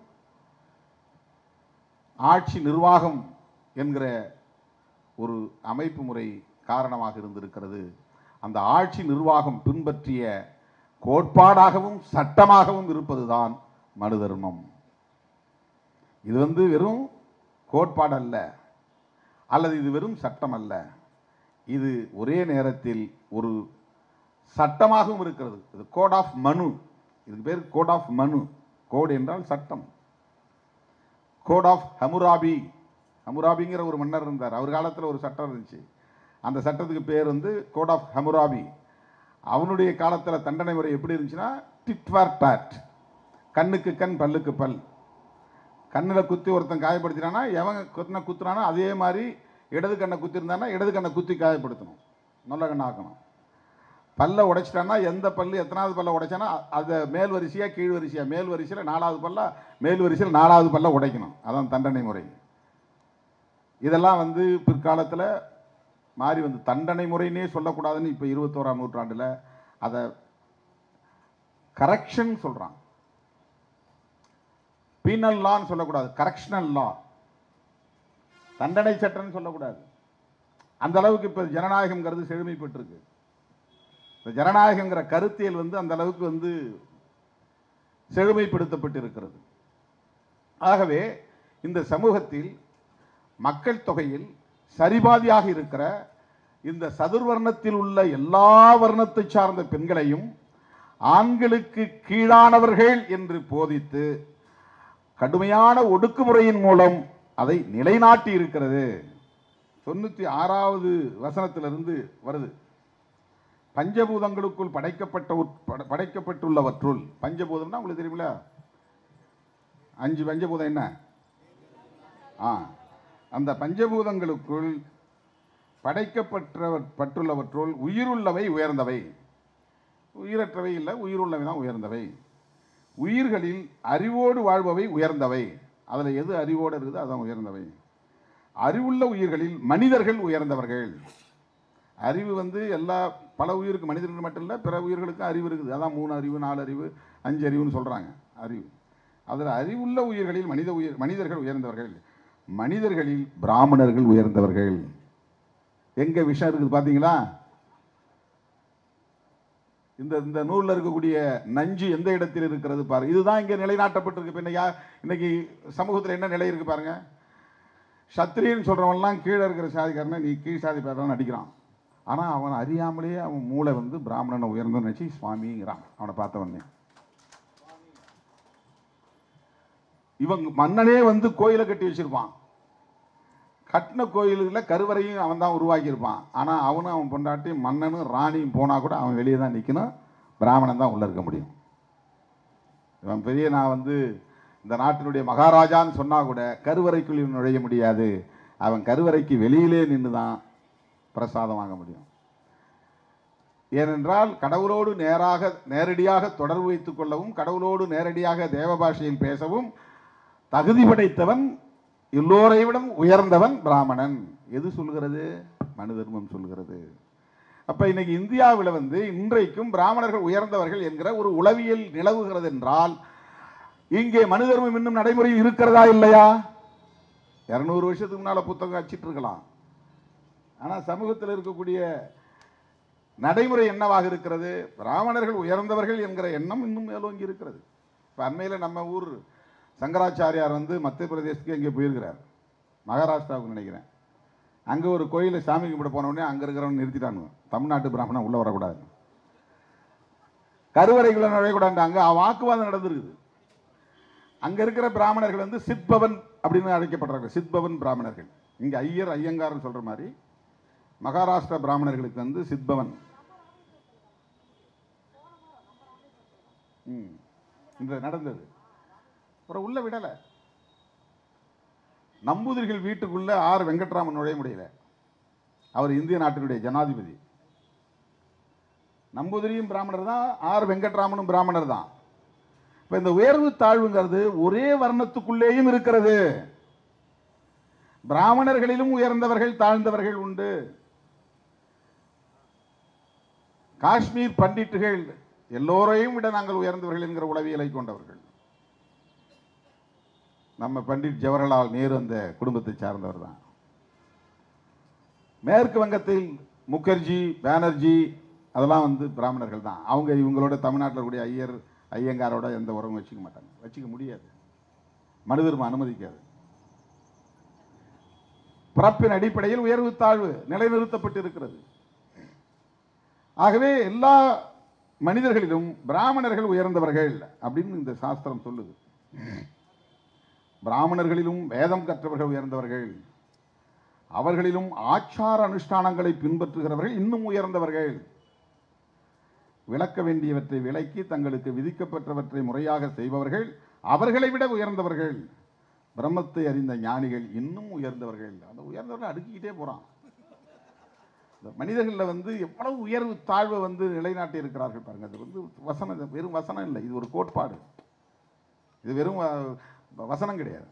ஆட்சி நிர்வாகம் என்கிற ஒரு அமைப்பு முறை காரணமாக இருந்திருக்கிறது அந்த ஆட்சி நிர்வாகம் பின்பற்றிய கோட்பாடாகவும் சட்டமாகவும் இருப்பதுதான் மனு தர்மம் இது வந்து வெறும் கோட்பாடு அல்ல அல்லது இது வெறும் சட்டம் அல்ல இது ஒரே நேரத்தில் ஒரு சட்டமாகவும் இருக்கிறது இது கோட் ஆஃப் மனு இதுக்கு பேர் கோட் ஆஃப் மனு கோட் என்றால் சட்டம் கோட் ஆஃப் ஹமுராபி ஹமுராபிங்கிற ஒரு மன்னர் இருந்தார் அவர் காலத்தில் ஒரு சட்டம் இருந்துச்சு அந்த சட்டத்துக்கு பேர் வந்து கோட் ஆஃப் ஹமுராபி அவனுடைய காலத்தில் தண்டனை முறை எப்படி இருந்துச்சுன்னா டிட் ஃபார் டாட் கண்ணுக்கு கண் பல்லுக்கு பல் கண்ணில் குத்தி ஒருத்தன் காயப்படுத்தினானா எவன் குத்தின குத்துனானோ அதே மாதிரி இடது கண்ணை குத்திருந்தானா இடது கண்ணை குத்தி காயப்படுத்தணும் நல்ல கண்ணை ஆக்கணும் பல்லை உடைச்சிட்டான்னா எந்த பல்லு எத்தனாவது பல்ல உடைச்சானா அதை மேல் வரிசையா கீழ் வரிசையா மேல் வரிசையில் நாலாவது பல்ல மேல் வரிசையில் நாலாவது பல்ல உடைக்கணும் அதான் தண்டனை முறை இதெல்லாம் வந்து பிற்காலத்தில் மாறி வந்து தண்டனை முறைன்னே சொல்லக்கூடாதுன்னு இப்போ இருபத்தோராம் நூற்றாண்டில் அதை கரெக்ஷன் சொல்கிறான் பீனல் லான்னு சொல்லக்கூடாது கரெக்ஷனல் லா தண்டனை சட்டம்னு சொல்லக்கூடாது அந்த அளவுக்கு இப்போ ஜனநாயகம்ங்கிறது செழுமைப்பட்டிருக்கு இந்த ஜனநாயகங்கிற கருத்தியல் வந்து அந்த அளவுக்கு வந்து செழுமைப்படுத்தப்பட்டு இருக்கிறது ஆகவே இந்த சமூகத்தில் மக்கள் தொகையில் சரிபாதியாக இருக்கிற இந்த சதுர்வர்ணத்தில் உள்ள எல்லா வர்ணத்தை சார்ந்த பெண்களையும் ஆண்களுக்கு கீழானவர்கள் என்று போதித்து கடுமையான ஒடுக்குமுறையின் மூலம் அதை நிலைநாட்டி இருக்கிறது தொண்ணூற்றி ஆறாவது வசனத்திலிருந்து வருது பஞ்சபூதங்களுக்குள் படைக்கப்பட்ட உட்- பட- படைக்கப்பட்டுள்ளவற்றுள் பஞ்சபூதம்னா உங்களுக்கு தெரியுமில அஞ்சு பஞ்சபூதம் என்ன ஆ அந்த பஞ்சபூதங்களுக்குள் படைக்கப்பட்ட பட்டுள்ளவற்றுள் உயிருள்ளவை உயர்ந்தவை உயிரற்றவை இல்லை உயிருள்ளவை தான் உயர்ந்தவை உயிர்களில் அறிவோடு வாழ்பவை உயர்ந்தவை அதில் எது அறிவோடு இருக்குதோ அதான் உயர்ந்தவை அறிவுள்ள உயிர்களில் மனிதர்கள் உயர்ந்தவர்கள் அறிவு வந்து எல்லா பல உயிருக்கு மனிதர்கள் மட்டும் இல்லை பிற உயிர்களுக்கும் அறிவு இருக்குது அதான் மூணு அறிவு நாலு அறிவு அஞ்சு அறிவுன்னு சொல்கிறாங்க அறிவு அதில் அறிவுள்ள உயிர்களில் மனித உயிர் மனிதர்கள் உயர்ந்தவர்கள் மனிதர்களில் பிராமணர்கள் உயர்ந்தவர்கள் எங்க விஷயம் இருக்குது பார்த்தீங்களா இந்த இந்த நூலில் இருக்கக்கூடிய நஞ்சு எந்த இடத்தில் இருக்கிறது பாருங்க இதுதான் இங்கே நிலைநாட்டப்பட்டிருக்கு இப்போ இன்னைக்கு யா- இன்னைக்கு சமூகத்தில் என்ன நிலை இருக்கு பாருங்க சத்திரியன்னு சொல்கிறவன்லாம் கீழே இருக்கிற சாதிக்காரனை நீ கீழ் சாதி பேரெல்லாம் நடிக்கிறான் ஆனால் அவன் அறியாமலேயே அவன் மூளை வந்து பிராமணனை உயர்ந்தன்னு நினச்சி சுவாமிங்கிறான் அவனை பார்த்த உடனே இவன் மன்னனே வந்து கோயிலை கட்டி வச்சிருப்பான் கட்டின கோயிலில் கருவறையும் அவன் தான் உருவாக்கியிருப்பான் ஆனால் அவனும் அவன் பொண்டாட்டியும் மன்னனும் ராணியும் போனால் கூட அவன் வெளியே தான் நிற்கணும் பிராமணன் தான் உள்ளே இருக்க முடியும் இவன் பெரிய நான் வந்து இந்த நாட்டினுடைய மகாராஜான்னு சொன்னால் கூட கருவறைக்குள் இவன் நுழைய முடியாது அவன் கருவறைக்கு வெளியிலே நின்று தான் பிரசாதம் வாங்க முடியும் ஏனென்றால் கடவுளோடு நேராக நேரடியாக தொடர்பு வைத்துக் கொள்ளவும் கடவுளோடு நேரடியாக தேவ பாஷையில் பேசவும் தகுதி படைத்தவன் எல்லோரை விடம் உயர்ந்தவன் பிராமணன் எது சொல்கிறது மனு தர்மம் சொல்கிறது அப்ப இன்னைக்கு இந்தியாவில் வந்து இன்றைக்கும் பிராமணர்கள் உயர்ந்தவர்கள் என்கிற ஒரு உளவியல் நிலவுகிறது என்றால் இங்கே மனு தர்மம் இன்னும் நடைமுறையில் இருக்கிறதா இல்லையா இருநூறு வருஷத்துக்கு முன்னால புத்தகம் அச்சிட்டு இருக்கலாம் ஆனா சமூகத்தில் இருக்கக்கூடிய நடைமுறை என்னவாக இருக்கிறது பிராமணர்கள் உயர்ந்தவர்கள் என்கிற எண்ணம் இன்னும் மேலோங்கி இருக்கிறது இப்போ அண்மையில் நம்ம ஊர் சங்கராச்சாரியார் வந்து மத்திய பிரதேசத்துக்கு எங்கே போயிருக்கிறார் மகாராஷ்டிராவுக்கு நினைக்கிறேன் அங்கே ஒரு கோயிலில் சாமி கும்பிட போன உடனே அங்கே இருக்கிறவங்க நிறுத்திட்டானுங்க தமிழ்நாட்டு பிராமணன் உள்ளே வரக்கூடாது கருவறைக்குள்ள நுழையக்கூடாது அங்கே வாக்குவாதம் நடந்திருக்குது அங்கே இருக்கிற பிராமணர்கள் வந்து சித்பவன் அப்படின்னு அழைக்கப்படுறாங்க சித்பவன் பிராமணர்கள் இங்கே ஐயர் ஐயங்கார்னு சொல்கிற மாதிரி மகாராஷ்டிரா பிராமணர்களுக்கு வந்து சித்பவன் ம் இந்த நடந்தது அப்புறம் உள்ள விடலை நம்பூதிரிகள் வீட்டுக்குள்ள ஆர் வெங்கட்ராமன் நுழைய முடியல அவர் இந்திய நாட்டினுடைய ஜனாதிபதி நம்பூதிரியும் பிராமணர் தான் ஆர் வெங்கட்ராமனும் பிராமணர் தான் இப்போ இந்த உயர்வு தாழ்வுங்கிறது ஒரே வர்ணத்துக்குள்ளேயும் இருக்கிறது பிராமணர்களிலும் உயர்ந்தவர்கள் தாழ்ந்தவர்கள் உண்டு காஷ்மீர் பண்டிட்டுகள் எல்லோரையும் விட நாங்கள் உயர்ந்தவர்கள் என்கிற உளவியலை கொண்டவர்கள் நம்ம பண்டிட் ஜவஹர்லால் நேரு அந்த குடும்பத்தை சார்ந்தவர் தான் மேற்கு வங்கத்தில் முகர்ஜி பானர்ஜி அதெல்லாம் வந்து பிராமணர்கள் தான் அவங்க இவங்களோட தமிழ்நாட்டில் கூடிய ஐயர் ஐயங்காரோட எந்த உறவும் வச்சுக்க மாட்டாங்க வச்சுக்க முடியாது மனிதர்ம அனுமதிக்காது பிறப்பின் அடிப்படையில் உயர்வு தாழ்வு நிலைநிறுத்தப்பட்டு இருக்கிறது ஆகவே எல்லா மனிதர்களிலும் பிராமணர்கள் உயர்ந்தவர்கள் அப்படின்னு இந்த சாஸ்திரம் சொல்லுது பிராமணர்களிலும் வேதம் கற்றவர்கள் உயர்ந்தவர்கள் அவர்களிலும் ஆச்சார அனுஷ்டானங்களை பின்பற்றுகிறவர்கள் இன்னும் உயர்ந்தவர்கள் விளக்க வேண்டியவற்றை விளக்கி தங்களுக்கு விதிக்கப்பட்டவற்றை முறையாக செய்பவர்கள் அவர்களை விட உயர்ந்தவர்கள் பிரம்மத்தை அறிந்த ஞானிகள் இன்னும் உயர்ந்தவர்கள் அந்த உயர்ந்தவர்கள் அடுக்கிக்கிட்டே போறான் இந்த மனிதர்களில் வந்து எவ்வளவு உயர்வு தாழ்வை வந்து நிலைநாட்டி இருக்கிறார்கள் பாருங்க அது வந்து வசனம் இது வெறும் வசனம் இல்லை இது ஒரு கோட்பாடு இது வெறும் அஹ், வசனம் கிடையாது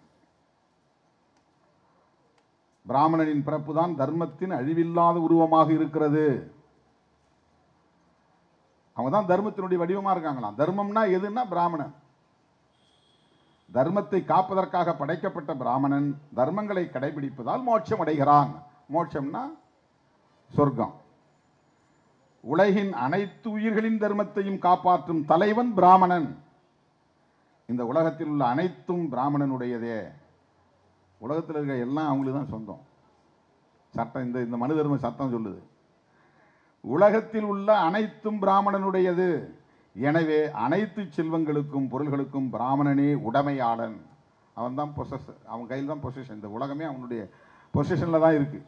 பிராமணனின் பிறப்பு தான் தர்மத்தின் அழிவில்லாத உருவமாக இருக்கிறது அவங்க தான் தர்மத்தினுடைய வடிவமா இருக்காங்களாம் தர்மம்னா எதுன்னா பிராமணன் தர்மத்தை காப்பதற்காக படைக்கப்பட்ட பிராமணன் தர்மங்களை கடைபிடிப்பதால் மோட்சம் அடைகிறான் மோட்சம்னா சொர்க்கம் உலகின் அனைத்து உயிர்களின் தர்மத்தையும் காப்பாற்றும் தலைவன் பிராமணன் இந்த உலகத்தில் உள்ள அனைத்தும் பிராமணனுடையதே உலகத்தில் இருக்க எல்லாம் அவங்களுக்கு தான் சொந்தம் சட்டம் இந்த இந்த மனு தர்ம சட்டம் சொல்லுது உலகத்தில் உள்ள அனைத்தும் பிராமணனுடையது எனவே அனைத்து செல்வங்களுக்கும் பொருள்களுக்கும் பிராமணனே உடைமையாளன் அவன் தான் பொசஸ் அவன் கையில் தான் பொசிஷன் இந்த உலகமே அவனுடைய பொசிஷனில் தான் இருக்கு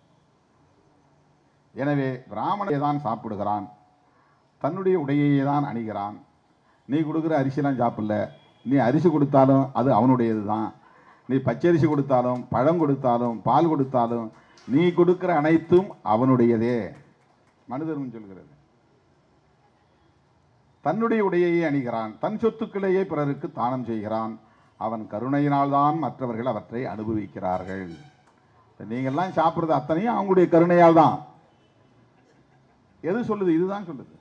எனவே பிராமணனை தான் சாப்பிடுகிறான் தன்னுடைய உடையையே தான் அணிகிறான் நீ கொடுக்குற அரிசிலாம் சாப்பிடல நீ அரிசி கொடுத்தாலும் அது அவனுடையது தான் நீ பச்சரிசி கொடுத்தாலும் பழம் கொடுத்தாலும் பால் கொடுத்தாலும் நீ கொடுக்கிற அனைத்தும் அவனுடையதே மனுதர்மம் சொல்கிறது தன்னுடைய உடையையே அணிகிறான் தன் சொத்துக்களையே பிறருக்கு தானம் செய்கிறான் அவன் கருணையினால்தான் மற்றவர்கள் அவற்றை அனுபவிக்கிறார்கள் நீங்கள்லாம் சாப்பிட்றது அத்தனையும் அவங்களுடைய கருணையால் தான் எது சொல்லுது இதுதான் சொல்லுது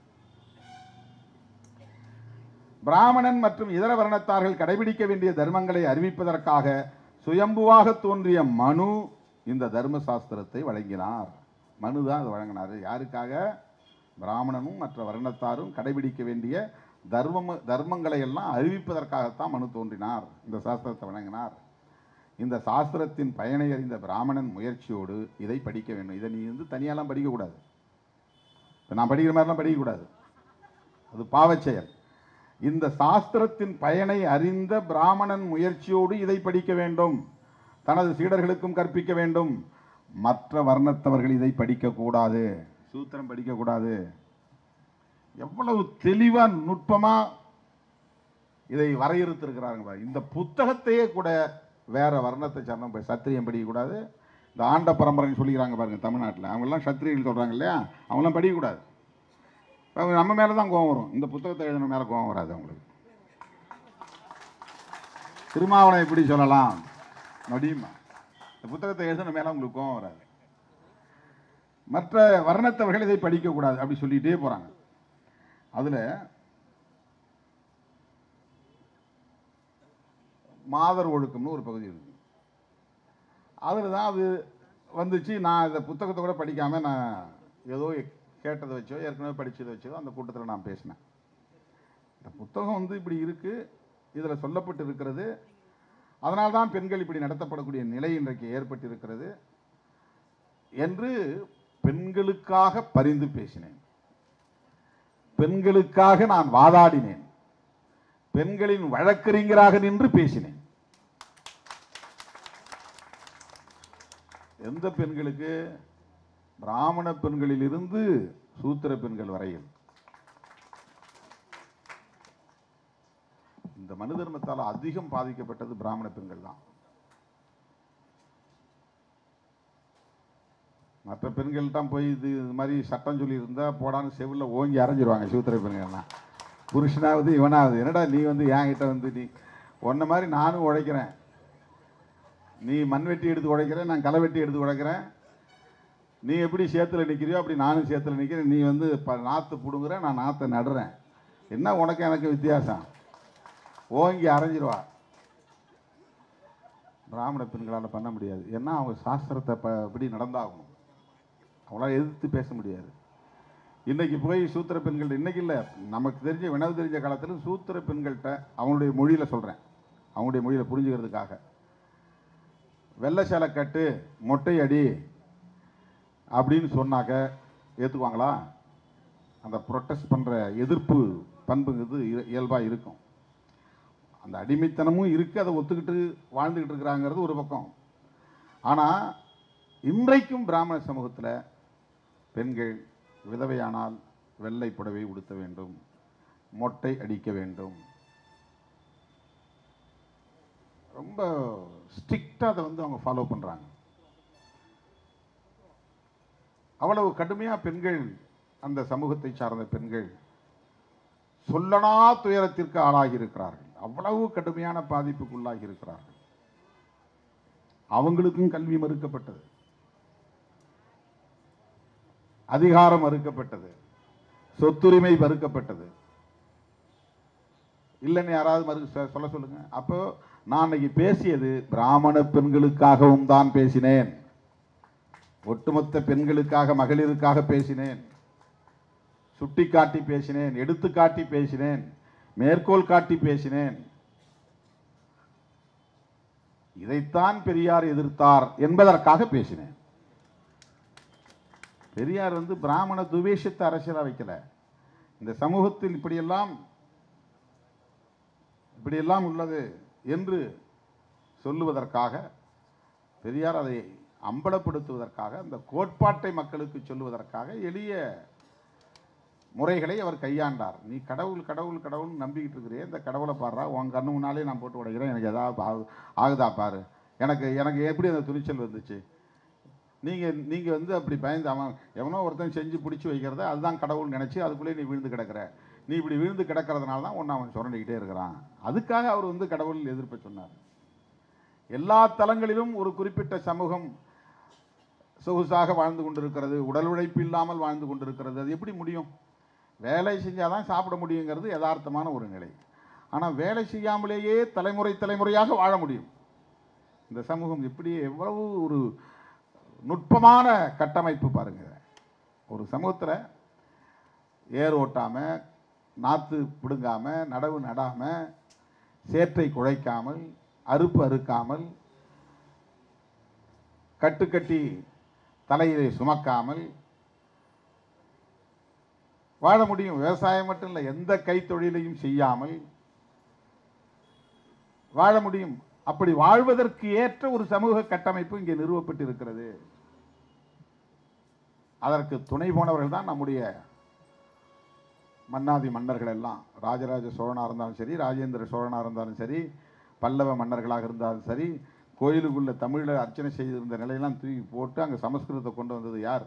பிராமணன் மற்றும் இதர வர்ணத்தார்கள் கடைபிடிக்க வேண்டிய தர்மங்களை அறிவிப்பதற்காக சுயம்புவாக தோன்றிய மனு இந்த தர்ம சாஸ்திரத்தை வழங்கினார் மனு தான் அதை வழங்கினார் யாருக்காக பிராமணனும் மற்ற வர்ணத்தாரும் கடைபிடிக்க வேண்டிய தர்மம் தர்மங்களை எல்லாம் அறிவிப்பதற்காகத்தான் மனு தோன்றினார் இந்த சாஸ்திரத்தை வழங்கினார் இந்த சாஸ்திரத்தின் பயனை அறிந்த பிராமணன் முயற்சியோடு இதை படிக்க வேண்டும் இதை நீ வந்து தனியாலாம் படிக்கக்கூடாது இப்ப நான் படிக்கிற மாதிரிலாம் படிக்கக்கூடாது அது பாவச் செயல் இந்த சாஸ்திரத்தின் பயனை அறிந்த பிராமணன் முயற்சியோடு இதை படிக்க வேண்டும் தனது சீடர்களுக்கும் கற்பிக்க வேண்டும் மற்ற வர்ணத்தவர்கள் இதை படிக்கக்கூடாது சூத்திரம் படிக்கக்கூடாது எவ்வளவு தெளிவா நுட்பமா இதை வரையறுத்திருக்கிறாங்க பாருங்க. இந்த புத்தகத்தையே கூட வேற வர்ணத்தை சார்ந்த போய் சத்திரியம் படிக்கக்கூடாது இந்த ஆண்ட பரம்பரைன்னு சொல்லிக்கிறாங்க பாருங்க தமிழ்நாட்டில் அவங்கெல்லாம் சத்திரியர்கள் சொல்றாங்க இல்லையா அவங்களாம் படிக்கக்கூடாது அவங்க நம்ம மேலே தான் கோவம் வரும் இந்த புத்தகத்தை எழுதின மேலே கோவம் வராது அவங்களுக்கு திருமாவளம் எப்படி சொல்லலாம் முடியுமா இந்த புத்தகத்தை எழுதின மேலே உங்களுக்கு கோவம் வராது மற்ற வர்ணத்தவர்கள் இதை படிக்கக்கூடாது அப்படி சொல்லிட்டே போகிறாங்க அதில் மாதர் ஒழுக்கம்னு ஒரு பகுதி இருக்கு அதில் தான் அது வந்துச்சு நான் இந்த புத்தகத்தை கூட படிக்காமல் நான் ஏதோ கேட்டதை வச்சோ ஏற்கனவே படிச்சதை வச்சோ அந்த கூட்டத்தில் நான் பேசினேன் இந்த புத்தகம் வந்து இப்படி இருக்குது இதில் சொல்லப்பட்டு இருக்கிறது அதனால தான் பெண்கள் இப்படி நடத்தப்படக்கூடிய நிலை இன்றைக்கு ஏற்பட்டிருக்கிறது என்று பெண்களுக்காக பரிந்து பேசினேன் பெண்களுக்காக நான் வாதாடினேன் பெண்களின் வழக்கறிஞராக நின்று பேசினேன் எந்த பெண்களுக்கு பிராமண பெண்களிலிருந்து சூத்திர பெண்கள் வரையில் இந்த மனு தர்மத்தால் அதிகம் பாதிக்கப்பட்டது பிராமண பெண்கள் தான் மற்ற பெண்கள்கிட்ட போய் இது இது மாதிரி சட்டம் சொல்லி இருந்தா போடான்னு செவிலில் ஓங்கி அரைஞ்சிருவாங்க சூத்திர பெண்கள்லாம் புருஷனாவது இவனாவது என்னடா நீ வந்து என்கிட்ட வந்து நீ உன்ன மாதிரி நானும் உழைக்கிறேன் நீ மண் வெட்டி எடுத்து உழைக்கிறேன் நான் களை வெட்டி எடுத்து உழைக்கிறேன் நீ எப்படி சேத்துல நிற்கிறியோ அப்படி நானும் சேத்துல நிற்கிறேன் நீ வந்து இப்போ நாற்று பிடுங்குற நான் நாற்றை நடுறேன் என்ன உனக்கு எனக்கு வித்தியாசம் ஓங்கி அரைஞ்சிருவா பிராமண பெண்களால் பண்ண முடியாது ஏன்னா அவங்க சாஸ்திரத்தை ப இப்படி நடந்தாகணும் அவங்களால எதிர்த்து பேச முடியாது இன்னைக்கு போய் சூத்திர பெண்கள் இன்னைக்கு இல்லை நமக்கு தெரிஞ்ச வினவு தெரிஞ்ச காலத்தில் சூத்திர பெண்கள்கிட்ட அவங்களுடைய மொழியில் சொல்கிறேன் அவங்களுடைய மொழியில் புரிஞ்சுக்கிறதுக்காக வெள்ளை சேலை கட்டு மொட்டை அடி அப்படின்னு சொன்னாக்க ஏற்றுக்குவாங்களா அந்த ப்ரொட்டஸ்ட் பண்ணுற எதிர்ப்பு பண்புங்கிறது இயல்பாக இருக்கும் அந்த அடிமைத்தனமும் இருக்குது அதை ஒத்துக்கிட்டு வாழ்ந்துக்கிட்டு இருக்கிறாங்கிறது ஒரு பக்கம் ஆனால் இன்றைக்கும் பிராமண சமூகத்தில் பெண்கள் விதவையானால் வெள்ளை புடவை உடுத்த வேண்டும் மொட்டை அடிக்க வேண்டும் ரொம்ப ஸ்ட்ரிக்டாக அதை வந்து அவங்க ஃபாலோ பண்ணுறாங்க அவ்வளவு கடுமையாக பெண்கள் அந்த சமூகத்தை சார்ந்த பெண்கள் சொல்லனா துயரத்திற்கு ஆளாகி இருக்கிறார்கள் அவ்வளவு கடுமையான பாதிப்புக்குள்ளாகி இருக்கிறார்கள் அவங்களுக்கும் கல்வி மறுக்கப்பட்டது அதிகாரம் மறுக்கப்பட்டது சொத்துரிமை மறுக்கப்பட்டது இல்லைன்னு யாராவது மறு சொ- சொல்ல சொல்லுங்க அப்போ நான் அன்னைக்கு பேசியது பிராமண பெண்களுக்காகவும் தான் பேசினேன் ஒட்டுமொத்த பெண்களுக்காக மகளிருக்காக பேசினேன் சுட்டிக்காட்டி பேசினேன் எடுத்துக்காட்டி பேசினேன் மேற்கோள் காட்டி பேசினேன் இதைத்தான் பெரியார் எதிர்த்தார் என்பதற்காக பேசினேன் பெரியார் வந்து பிராமண துவேஷத்தை அரசியலா வைக்கல இந்த சமூகத்தில் இப்படியெல்லாம் இப்படியெல்லாம் உள்ளது என்று சொல்லுவதற்காக பெரியார் அதை அம்பலப்படுத்துவதற்காக அந்த கோட்பாட்டை மக்களுக்கு சொல்லுவதற்காக எளிய முறைகளை அவர் கையாண்டார் நீ கடவுள் கடவுள் கடவுள் நம்பிக்கிட்டு இருக்கிறே இந்த கடவுளை பாடுறா உன் கண்ணு முன்னாலே நான் போட்டு உடைக்கிறேன் எனக்கு ஏதாவது ஆகு- ஆகுதா பாரு எனக்கு எனக்கு எப்படி அந்த துணிச்சல் வந்துச்சு நீங்கள் நீங்கள் வந்து அப்படி பயந்து அவன் எவனோ ஒருத்தன் செஞ்சு பிடிச்சி வைக்கிறத அதுதான் கடவுள் நினச்சி அதுக்குள்ளே நீ விழுந்து கிடக்கிற நீ இப்படி விழுந்து கிடக்கிறதுனால தான் ஒன்று அவன் சுரண்டிக்கிட்டே இருக்கிறான் அதுக்காக அவர் வந்து கடவுள் எதிர்ப்பை சொன்னார் எல்லா தலங்களிலும் ஒரு குறிப்பிட்ட சமூகம் சொகுசாக வாழ்ந்து கொண்டிருக்கிறது உடல் உழைப்பு இல்லாமல் வாழ்ந்து கொண்டிருக்கிறது அது எப்படி முடியும் வேலை செஞ்சால் தான் சாப்பிட முடியுங்கிறது யதார்த்தமான ஒரு நிலை ஆனால் வேலை செய்யாமலேயே தலைமுறை தலைமுறையாக வாழ முடியும் இந்த சமூகம் எப்படி எவ்வளவு ஒரு நுட்பமான கட்டமைப்பு பாருங்க ஒரு சமூகத்தில் ஏர் ஓட்டாம நாற்று பிடுங்காம நடவு நடாம சேற்றை குழைக்காமல் அறுப்பு அறுக்காமல் கட்டுக்கட்டி தலையிலே சுமக்காமல் வாழ முடியும் விவசாயம் மட்டும் இல்லை எந்த கைத்தொழிலையும் செய்யாமல் வாழ முடியும் அப்படி வாழ்வதற்கு ஏற்ற ஒரு சமூக கட்டமைப்பு இங்கே நிறுவப்பட்டிருக்கிறது அதற்கு துணை போனவர்கள் தான் நம்முடைய மன்னாதி மன்னர்கள் எல்லாம் ராஜராஜ சோழனாக இருந்தாலும் சரி ராஜேந்திர சோழனாக இருந்தாலும் சரி பல்லவ மன்னர்களாக இருந்தாலும் சரி கோயிலுக்குள்ள தமிழில் அர்ச்சனை செய்திருந்த நிலையெல்லாம் தூக்கி போட்டு அங்கே சமஸ்கிருதத்தை கொண்டு வந்தது யார்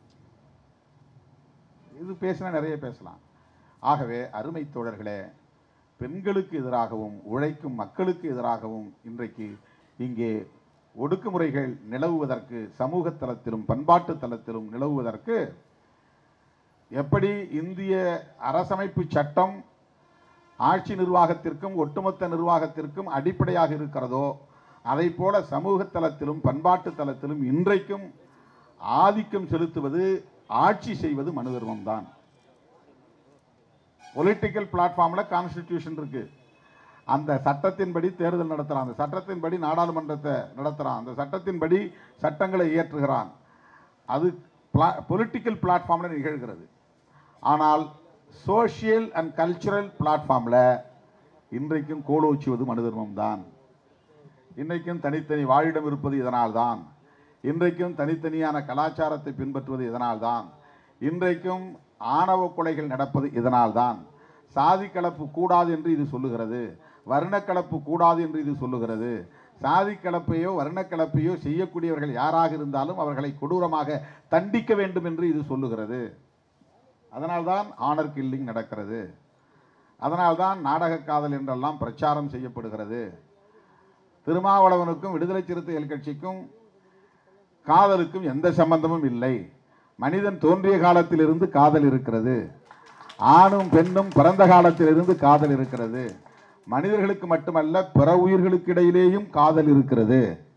இது பேசினா நிறைய பேசலாம் ஆகவே அருமை தோழர்களே பெண்களுக்கு எதிராகவும் உழைக்கும் மக்களுக்கு எதிராகவும் இன்றைக்கு இங்கே ஒடுக்குமுறைகள் நிலவுவதற்கு சமூக தளத்திலும் பண்பாட்டு தளத்திலும் நிலவுவதற்கு எப்படி இந்திய அரசமைப்பு சட்டம் ஆட்சி நிர்வாகத்திற்கும் ஒட்டுமொத்த நிர்வாகத்திற்கும் அடிப்படையாக இருக்கிறதோ அதை போல சமூக தளத்திலும் பண்பாட்டு தளத்திலும் இன்றைக்கும் ஆதிக்கம் செலுத்துவது ஆட்சி செய்வது மனு தர்மம் தான் பொலிட்டிக்கல் பிளாட்ஃபார்மில் கான்ஸ்டிடியூஷன் இருக்கு அந்த சட்டத்தின்படி தேர்தல் நடத்துகிறான் அந்த சட்டத்தின்படி நாடாளுமன்றத்தை நடத்துகிறான் அந்த சட்டத்தின்படி சட்டங்களை இயற்றுகிறான் அது பொலிட்டிக்கல் பிளாட்ஃபார்மில் நிகழ்கிறது ஆனால் சோஷியல் அண்ட் கல்ச்சுரல் பிளாட்ஃபார்மில் இன்றைக்கும் கோலோச்சுவது மனு தர்மம் தான் இன்றைக்கும் தனித்தனி வாழிடம் இருப்பது இதனால்தான் இன்றைக்கும் தனித்தனியான கலாச்சாரத்தை பின்பற்றுவது இதனால்தான் இன்றைக்கும் ஆணவ கொலைகள் நடப்பது இதனால்தான் சாதி கலப்பு கூடாது என்று இது சொல்லுகிறது வர்ணக்கலப்பு கூடாது என்று இது சொல்லுகிறது சாதி கலப்பையோ வர்ணக்கலப்பையோ செய்யக்கூடியவர்கள் யாராக இருந்தாலும் அவர்களை கொடூரமாக தண்டிக்க வேண்டும் என்று இது சொல்லுகிறது அதனால்தான் ஆனர் கில்லிங் நடக்கிறது அதனால்தான் நாடக காதல் என்றெல்லாம் பிரச்சாரம் செய்யப்படுகிறது திருமாவளவனுக்கும் விடுதலை சிறுத்தைகள் கட்சிக்கும் காதலுக்கும் எந்த சம்பந்தமும் இல்லை மனிதன் தோன்றிய காலத்திலிருந்து காதல் இருக்கிறது ஆணும் பெண்ணும் பிறந்த காலத்திலிருந்து காதல் இருக்கிறது மனிதர்களுக்கு மட்டுமல்ல பிற உயிர்களுக்கு இடையிலேயும் காதல் இருக்கிறது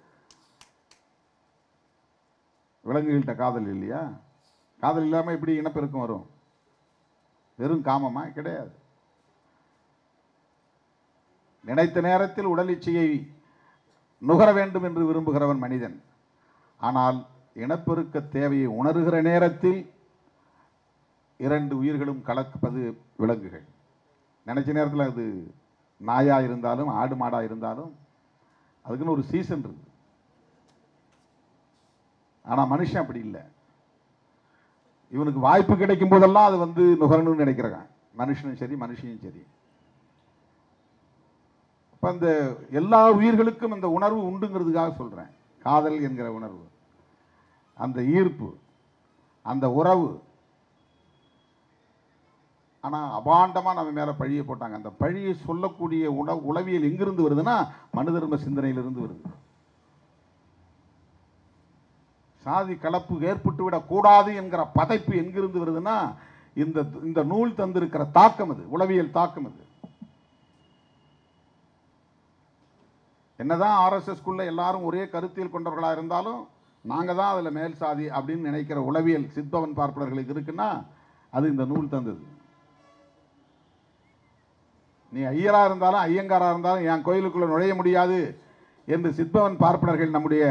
விலங்குகள்கிட்ட காதல் இல்லையா காதல் இல்லாமல் எப்படி இனப்பெருக்கம் வரும் வெறும் காமமா கிடையாது நினைத்த நேரத்தில் உடல் இச்சையை நுகர வேண்டும் என்று விரும்புகிறவன் மனிதன் ஆனால் இனப்பெருக்க தேவையை உணர்கிற நேரத்தில் இரண்டு உயிர்களும் கலப்பது விலங்குகள் நினைச்ச நேரத்தில் அது நாயா இருந்தாலும் ஆடு மாடா இருந்தாலும் அதுக்குன்னு ஒரு சீசன் இருக்கு ஆனால் மனுஷன் அப்படி இல்லை இவனுக்கு வாய்ப்பு கிடைக்கும் போதெல்லாம் அது வந்து நுகரணும்னு நினைக்கிறான் மனுஷனும் சரி மனுஷியும் சரி அப்ப அந்த எல்லா உயிர்களுக்கும் அந்த உணர்வு உண்டுங்கிறதுக்காக சொல்றேன் காதல் என்கிற உணர்வு அந்த ஈர்ப்பு அந்த உறவு ஆனா அபாண்டமா நம்ம மேல பழியை போட்டாங்க அந்த பழியை சொல்லக்கூடிய உண உளவியல் எங்கிருந்து வருதுன்னா மனு தர்ம சிந்தனையிலிருந்து வருது சாதி கலப்பு ஏற்பட்டு விடக் கூடாது என்கிற பதைப்பு எங்கிருந்து வருதுன்னா இந்த இந்த நூல் தந்திருக்கிற தாக்கம் அது உளவியல் தாக்கம் அது என்னதான் ஆர்எஸ்எஸ்குள்ள எல்லாரும் ஒரே கருத்தியல் கொண்டவர்களா இருந்தாலும் நாங்க தான் அதுல மேல் சாதி அப்படின்னு நினைக்கிற உளவியல் சித்பவன் பார்ப்பனர்களுக்கு இருக்குன்னா அது இந்த நூல் தந்தது நீ ஐயரா இருந்தாலும் ஐயங்காரா இருந்தாலும் என் கோயிலுக்குள்ள நுழைய முடியாது என்று சித்பவன் பார்ப்பனர்கள் நம்முடைய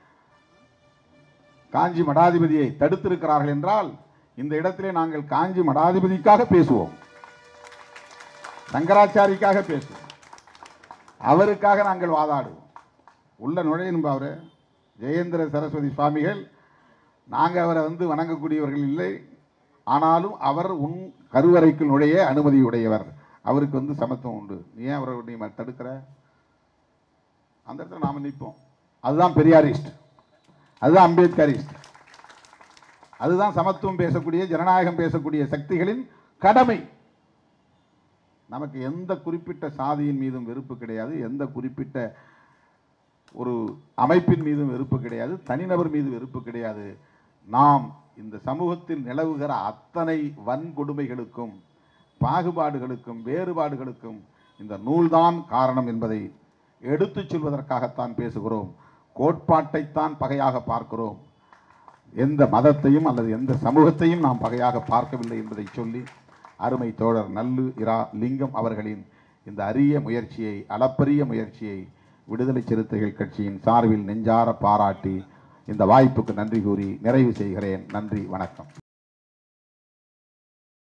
காஞ்சி மடாதிபதியை தடுத்திருக்கிறார்கள் என்றால் இந்த இடத்திலே நாங்கள் காஞ்சி மடாதிபதிக்காக பேசுவோம் சங்கராச்சாரிக்காக பேசுவோம் அவருக்காக நாங்கள் வாதாடுவோம் உள்ள நுழையணும் அவரு ஜெயேந்திர சரஸ்வதி சுவாமிகள் நாங்கள் அவரை வந்து வணங்கக்கூடியவர்கள் இல்லை ஆனாலும் அவர் உன் கருவறைக்குள் நுழைய அனுமதி உடையவர் அவருக்கு வந்து சமத்துவம் உண்டு நீ ஏன் அவரை நீ தடுக்கிற அந்த இடத்துல நாம நிற்போம் அதுதான் பெரியாரிஸ்ட் அதுதான் அம்பேத்கரிஸ்ட் அதுதான் சமத்துவம் பேசக்கூடிய ஜனநாயகம் பேசக்கூடிய சக்திகளின் கடமை நமக்கு எந்த குறிப்பிட்ட சாதியின் மீதும் வெறுப்பு கிடையாது எந்த குறிப்பிட்ட ஒரு அமைப்பின் மீதும் வெறுப்பு கிடையாது தனிநபர் மீது வெறுப்பு கிடையாது நாம் இந்த சமூகத்தில் நிலவுகிற அத்தனை வன்கொடுமைகளுக்கும் பாகுபாடுகளுக்கும் வேறுபாடுகளுக்கும் இந்த நூல்தான் காரணம் என்பதை எடுத்துச் சொல்வதற்காகத்தான் பேசுகிறோம் கோட்பாட்டைத்தான் பகையாக பார்க்கிறோம் எந்த மதத்தையும் அல்லது எந்த சமூகத்தையும் நாம் பகையாக பார்க்கவில்லை என்பதை சொல்லி அருமை தோழர் நல்லு இரா லிங்கம் அவர்களின் இந்த அரிய முயற்சியை அளப்பரிய முயற்சியை விடுதலை சிறுத்தைகள் கட்சியின் சார்பில் நெஞ்சார பாராட்டி இந்த வாய்ப்புக்கு நன்றி கூறி நிறைவு செய்கிறேன் நன்றி வணக்கம்